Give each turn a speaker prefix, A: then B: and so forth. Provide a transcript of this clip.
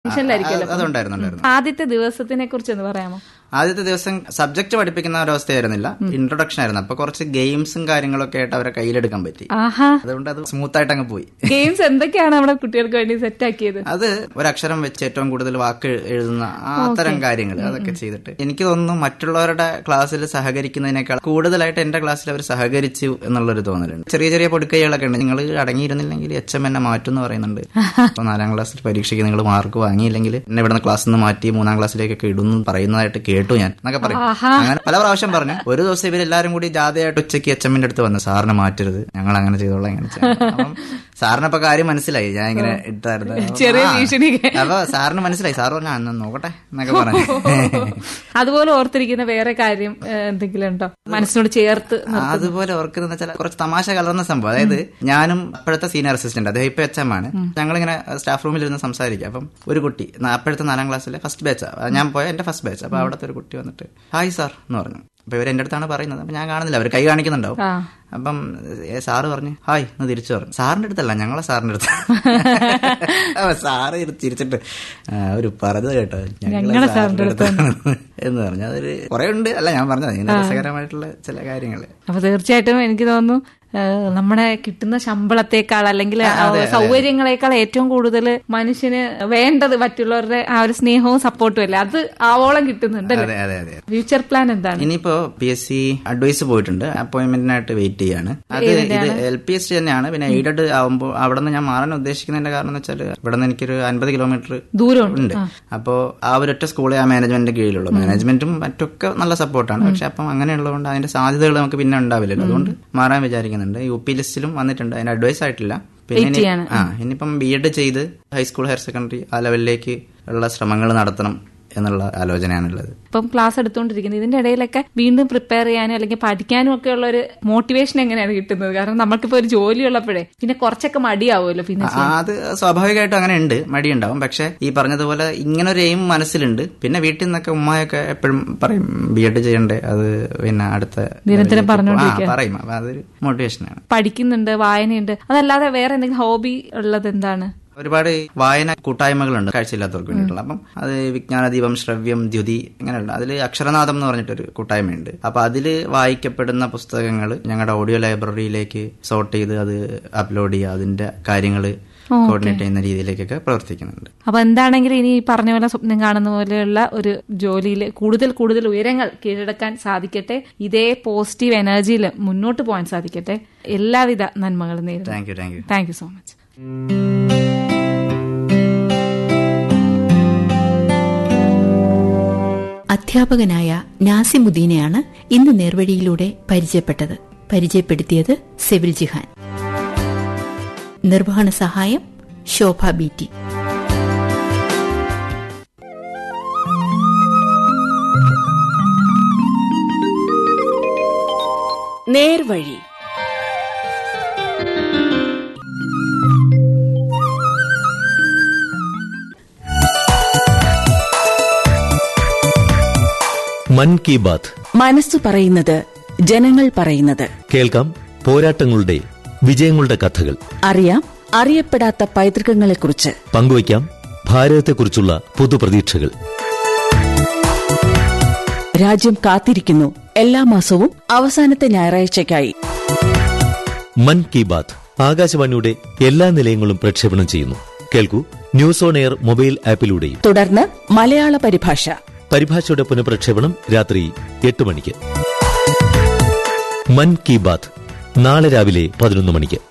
A: ടെൻഷനിലായിരിക്കുമല്ലോ
B: അത് അതുണ്ടായിരുന്നു ഉണ്ടായിരുന്നു
A: ആദ്യത്തെ ദിവസത്തിനെ കുറിച്ച് ഒന്ന് പറയാമോ
B: ആദ്യത്തെ ദിവസം സബ്ജക്ട് പഠിപ്പിക്കുന്ന ഒരവസ്ഥയായിരുന്നില്ല ഇൻട്രൊഡക്ഷൻ ആയിരുന്നു അപ്പൊ കുറച്ച് ഗെയിംസും കാര്യങ്ങളൊക്കെ ആയിട്ട് അവരെ കയ്യിലെടുക്കാൻ പറ്റി
A: ആഹാ
B: അതുകൊണ്ട് അത് സ്മൂത്ത് ആയിട്ട് അങ്ങ് പോയി
A: ഗെയിംസ് എന്തൊക്കെയാണ് നമ്മുടെ കുട്ടികൾക്ക് വേണ്ടി സെറ്റ് ആക്കിയത്
B: അത് ഒരക്ഷരം വെച്ച് ഏറ്റവും കൂടുതൽ വാക്ക് എഴുതുന്ന ആ അത്തരം കാര്യങ്ങൾ അതൊക്കെ ചെയ്തിട്ട് എനിക്ക് തോന്നുന്നു മറ്റുള്ളവരുടെ ക്ലാസ്സിൽ സഹകരിക്കുന്നതിനേക്കാൾ കൂടുതലായിട്ട് എന്റെ ക്ലാസ്സിൽ അവർ സഹകരിച്ചു എന്നുള്ളൊരു തോന്നലുണ്ട് ചെറിയ ചെറിയ പൊടിക്കൈകളൊക്കെ ഉണ്ട് നിങ്ങൾ അടങ്ങിയിരുന്നില്ലെങ്കിൽ എച്ച് എം എന്നെ മാറ്റും എന്ന് പറയുന്നുണ്ട് അപ്പൊ നാലാം ക്ലാസ്സിൽ പരീക്ഷയ്ക്ക് നിങ്ങൾ മാർക്ക് വാങ്ങിയില്ലെങ്കിൽ എന്നെ ഇവിടുന്ന് ക്ലാസ്സിൽ നിന്ന് മാറ്റി മൂന്നാം ക്ലാസ്സിലേക്കൊക്കെ ഇടുന്നു പറയുന്നതായിട്ട് കേട്ടു ഞാൻ എന്നൊക്കെ പറയും അങ്ങനെ പല പ്രാവശ്യം പറഞ്ഞു ഒരു ദിവസം ഇവരെല്ലാരും കൂടി ജാഥയായിട്ട് ഉച്ചയ്ക്ക് എച്ച് എമ്മിന്റെ അടുത്ത് വന്നു സാറിന് മാറ്റരുത് ഞങ്ങൾ അങ്ങനെ ചെയ്തോളാം ഇങ്ങനെ ചെയ്യാം അപ്പം സാറിനപ്പൊ കാര്യം മനസ്സിലായി ഞാൻ ഇങ്ങനെ ഇട്ടായിരുന്നു അപ്പം,
A: ചെറിയ
B: ആ.
A: ഭീഷണി
B: അപ്പൊ സാറിന് മനസ്സിലായി സാർ പറഞ്ഞു അന്ന് നോക്കട്ടെ എന്നൊക്കെ പറഞ്ഞു
A: അതുപോലെ ഓർത്തിരിക്കുന്ന വേറെ കാര്യം ഏഹ്, എന്തെങ്കിലും ഉണ്ടോ മനസ്സിനോട് ചേർത്ത്
B: അതുപോലെ ഓർക്കുന്ന വെച്ചാൽ കുറച്ച് തമാശ കലർന്ന സംഭവം അതായത് ഞാനും അപ്പോഴത്തെ സീനിയർ അസിസ്റ്റന്റ് അദ്ദേഹം ഇപ്പൊ എച്ച് എം ആണ് ഞങ്ങളിങ്ങനെ സ്റ്റാഫ് റൂമിൽ ഇരുന്ന് സംസാരിക്കുക അപ്പം ഒരു കുട്ടി ന- അപ്പോഴത്തെ നാലാം ക്ലാസ്സിലെ ഫസ്റ്റ് ബാച്ചാ ഞാൻ പോയ എന്റെ ഫസ്റ്റ് ബാച്ച് അപ്പൊ അവിടുത്തെ ഒരു കുട്ടി വന്നിട്ട് ഹായ് സാർ എന്ന് പറഞ്ഞു അപ്പൊ ഇവർ എന്റെ അടുത്താണ് പറയുന്നത് അപ്പൊ ഞാൻ കാണുന്നില്ല അവർ കൈ കാണിക്കുന്നുണ്ടാവും
A: ആ.
B: അപ്പം ഏ, സാറ് പറഞ്ഞു ഹായ് എന്ന് തിരിച്ചു പറഞ്ഞു സാറിന്റെ അടുത്തല്ല ഞങ്ങളെ സാറിന്റെ അടുത്ത് അപ്പൊ സാറ് ഇരു- ചിരിച്ചിട്ട് "ആ, ഒരു പറഞ്ഞത് കേട്ടോ ഞങ്ങളെ സാറിന്റെ അടുത്താണ് എന്ന് പറഞ്ഞു അതൊരു കുറെ ഉണ്ട് അല്ല ഞാൻ പറഞ്ഞത് ഇങ്ങനെ രസകരമായിട്ടുള്ള ചില കാര്യങ്ങള്
A: അപ്പൊ തീർച്ചയായിട്ടും എനിക്ക് തോന്നുന്നു ഏഹ്, നമ്മുടെ കിട്ടുന്ന ശമ്പളത്തെക്കാൾ അല്ലെങ്കിൽ ആ സൗകര്യങ്ങളെക്കാൾ ഏറ്റവും കൂടുതൽ മനുഷ്യന് വേണ്ടത് മറ്റുള്ളവരുടെ ആ ഒരു സ്നേഹവും സപ്പോർട്ടും അല്ലേ അത് ആവോളം കിട്ടുന്നുണ്ടല്ലേ
B: അതെ അതെ അതെ
A: ഫ്യൂച്ചർ പ്ലാൻ എന്താണ്
B: ഇനിയിപ്പോ പി എസ് സി അഡ്വൈസ് പോയിട്ടുണ്ട് അപ്പോയിന്റ്മെന്റിനായിട്ട് വെയിറ്റ് ചെയ്യാണ് അത് ഇത് എൽ പി എസ് തന്നെയാണ് പിന്നെ എയ്ഡഡ് ആവുമ്പോൾ അവിടെ നിന്ന് ഞാൻ മാറാൻ ഉദ്ദേശിക്കുന്നതിന്റെ കാരണം എന്ന് വെച്ചാൽ ഇവിടെ നിന്ന് എനിക്കൊരു അൻപത് കിലോമീറ്റർ
A: ദൂരമുണ്ട്
B: ഉണ്ട് അപ്പോ ആ ഒരൊറ്റ സ്കൂളെ ആ മാനേജ്മെന്റിന്റെ കീഴിലുള്ളൂ മാനേജ്മെന്റും മറ്റൊക്കെ നല്ല സപ്പോർട്ടാണ് പക്ഷെ അപ്പം അങ്ങനെയുള്ളതുകൊണ്ട് അതിന്റെ സാധ്യതകൾ നമുക്ക് പിന്നെ ഉണ്ടാവില്ലല്ലോ അതുകൊണ്ട് മാറാൻ വിചാരിക്കുന്നുണ്ട് യു പി ലിസ്റ്റിലും വന്നിട്ടുണ്ട് അതിന്റെ അഡ്വൈസ് ആയിട്ടില്ല പിന്നെ ഇനി-
A: ചെയ്യാണ്.
B: ആ ഇനിയിപ്പം ബി എഡ് ചെയ്ത് ഹൈസ്കൂൾ ഹയർ സെക്കൻഡറി ആ ലെവലിലേക്ക് ഉള്ള ശ്രമങ്ങൾ നടത്തണം എന്നുള്ള ആലോചനയാണുള്ളത്
A: ഇപ്പം ക്ലാസ് എടുത്തുകൊണ്ടിരിക്കുന്നത് ഇതിന്റെ ഇടയിലൊക്കെ വീണ്ടും പ്രിപ്പയർ ചെയ്യാനും അല്ലെങ്കിൽ പഠിക്കാനും ഒക്കെ ഉള്ള ഒരു മോട്ടിവേഷൻ എങ്ങനെയാണ് കിട്ടുന്നത് കാരണം നമുക്കിപ്പോ ഒരു ജോലി ഉള്ളപ്പോഴേ പിന്നെ കുറച്ചൊക്കെ മടിയാവുമല്ലോ പിന്നെ
B: ആ, അത് സ്വാഭാവികമായിട്ടും അങ്ങനെ ഉണ്ട് മടിയുണ്ടാവും പക്ഷെ ഈ പറഞ്ഞതുപോലെ ഇങ്ങനെ ഒരു എയിം മനസ്സിലുണ്ട് പിന്നെ വീട്ടിൽ നിന്നൊക്കെ ഉമ്മയൊക്കെ എപ്പോഴും പറയും ബി എഡ് ചെയ്യണ്ടേ അത് പിന്നെ അടുത്ത
A: നിരന്തരം
B: ആ,
A: പറഞ്ഞുകൊണ്ടിരിക്കുക.
B: പറയും അപ്പൊ അതൊരു മോട്ടിവേഷനാണ്
A: പഠിക്കുന്നുണ്ട് വായനയുണ്ട് അതല്ലാതെ വേറെ എന്തെങ്കിലും ഹോബി ഉള്ളത് എന്താണ്
B: ഒരുപാട് വായന കൂട്ടായ്മകളുണ്ട് കാഴ്ചയില്ലാത്തവർക്ക് വേണ്ടിയിട്ടുള്ള അപ്പം അത് വിജ്ഞാനദീപം ശ്രവ്യം ദ്യുതി ഇങ്ങനെയുള്ള അതിൽ അക്ഷരനാഥം എന്ന് പറഞ്ഞിട്ടൊരു കൂട്ടായ്മയുണ്ട് അപ്പൊ അതിൽ വായിക്കപ്പെടുന്ന പുസ്തകങ്ങൾ ഞങ്ങളുടെ ഓഡിയോ ലൈബ്രറിയിലേക്ക് സോർട്ട് ചെയ്ത് അത് അപ്ലോഡ് ചെയ്യുക അതിന്റെ കാര്യങ്ങൾ കോർഡിനേറ്റ് ചെയ്യുന്ന രീതിയിലേക്കൊക്കെ പ്രവർത്തിക്കുന്നുണ്ട്
A: അപ്പൊ എന്താണെങ്കിലും ഇനി ഈ പറഞ്ഞ പോലെ സ്വപ്നം കാണുന്ന പോലെയുള്ള ഒരു ജോലിയിൽ കൂടുതൽ കൂടുതൽ ഉയരങ്ങൾ കീഴടക്കാൻ സാധിക്കട്ടെ ഇതേ പോസിറ്റീവ് എനർജിയിൽ മുന്നോട്ട് പോകാൻ സാധിക്കട്ടെ എല്ലാവിധ നന്മകളും നേരിടും
B: thank you thank you
A: thank you so much
C: അധ്യാപകനായ നാസിമുദ്ദീനെയാണ് ഇന്ന് നേർവഴിയിലൂടെ പരിചയപ്പെട്ടത് പരിചയപ്പെടുത്തിയത് സെവിൽ ജിഹാൻ നിർവഹണ സഹായം ശോഭ ബി ടി
D: നേർവഴി
E: മൻ കി ബാത്ത്
D: മനസ്സു പറയുന്നത് ജനങ്ങൾ പറയുന്നത്
E: കേൾക്കാം പോരാട്ടങ്ങളുടെ വിജയങ്ങളുടെ കഥകൾ
D: അറിയാം അറിയപ്പെടാത്ത പൈതൃകങ്ങളെക്കുറിച്ച്
E: പങ്കുവയ്ക്കാം ഭാരതത്തെക്കുറിച്ചുള്ള പുതുപ്രതീക്ഷകൾ
D: രാജ്യം കാത്തിരിക്കുന്നു എല്ലാ മാസവും അവസാനത്തെ ഞായറാഴ്ചയ്ക്കായി
E: മൻ കി ബാത്ത് ആകാശവാണിയുടെ എല്ലാ നിലയങ്ങളും പ്രക്ഷേപണം ചെയ്യുന്നു കേൾക്കൂ ന്യൂസ് ഓൺ എയർ മൊബൈൽ ആപ്പിലൂടെയും
D: തുടർന്ന് മലയാള പരിഭാഷ
E: പരിഭാഷയുടെ പുനഃപ്രക്ഷേപണം രാത്രി എട്ട് മണിക്ക് മൻ കി ബാത്ത് നാളെ രാവിലെ പതിനൊന്ന് മണിക്ക്